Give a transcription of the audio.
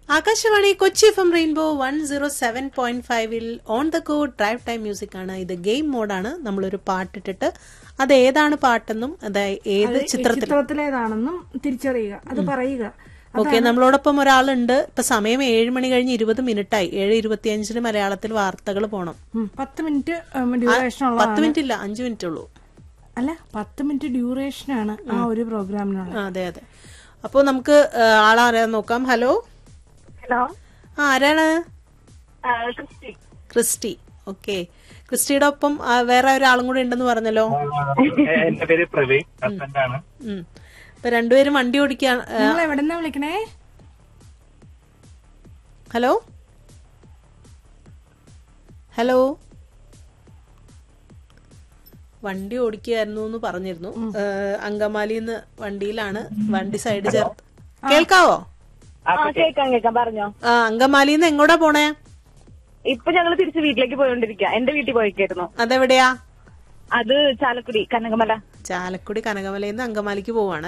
Akashvani Kochi F M rainbow one zero seven point ഫൈവിൽ on the go drive time music ആണ് ഇത് game മോഡാണ് നമ്മളൊരു പാട്ടിട്ടിട്ട് അത് ഏതാണ് പാട്ടെന്നും അതായത് ഏത് ചിത്രത്തിൽ ചിത്രത്തിലേതാണെന്നും തിരിച്ചറിയുക അത് പറയുക ഓക്കെ നമ്മളോടൊപ്പം ഒരാളുണ്ട് ഇപ്പൊ സമയം ഏഴ് മണി കഴിഞ്ഞ് ഇരുപത് മിനിറ്റായി ഏഴ് ഇരുപത്തിയഞ്ചിന് മലയാളത്തിൽ വാർത്തകൾ പോണം ഉം, പത്ത് മിനിറ്റ് ഡ്യൂറേഷൻ ഉള്ള പത്ത് മിനിറ്റ് ഇല്ല അഞ്ചു മിനിറ്റ് ഉള്ളൂ അല്ല പത്ത് മിനിറ്റ് ഡ്യൂറേഷനാണ് ആ ഒരു പ്രോഗ്രാമിനുള്ള ആ, അതെ അതെ അപ്പോൾ നമുക്ക് ആ, ആളാരാ നോക്കാം ഹലോ ഹലോ ആ ആരാണ് ആ, ക്രിസ്റ്റി ക്രിസ്റ്റി ഓക്കെ ക്രിസ്റ്റിയുടെ ഒപ്പം ആ, വേറെ ഒരാളും കൂടെ ഉണ്ടെന്ന് പറഞ്ഞല്ലോ എന്റെ പേര് പ്രവീൺ ഹസ്ബൻഡ് ആണ് ഉം. ഇപ്പൊ രണ്ടുപേരും വണ്ടി ഓടിക്കാൻ ആ, നിങ്ങൾ എവിടെന്നാ വിളിക്കണേ ഹലോ ഹലോ വണ്ടി ഓടിക്കുകയായിരുന്നു എന്ന് പറഞ്ഞിരുന്നു അങ്കമാലിന്ന് വണ്ടിയിലാണ് വണ്ടി സൈഡ് ചേർത്ത് കേൾക്കാവോ ആ കേക്കാം കേക്കാം പറഞ്ഞോ ആ അങ്കമാലിന്ന് എങ്ങോട്ടാ പോണേ ഇപ്പൊ ഞങ്ങള് തിരിച്ച് വീട്ടിലേക്ക് പോയോണ്ടിരിക്കുക എന്റെ വീട്ടിൽ പോയിക്കായിരുന്നു അതെവിടെയാ അത് ചാലക്കുടി കനകമല ചാലക്കുടി കനകമലയിൽ നിന്ന് അങ്കമാലിക്ക് പോവാണ്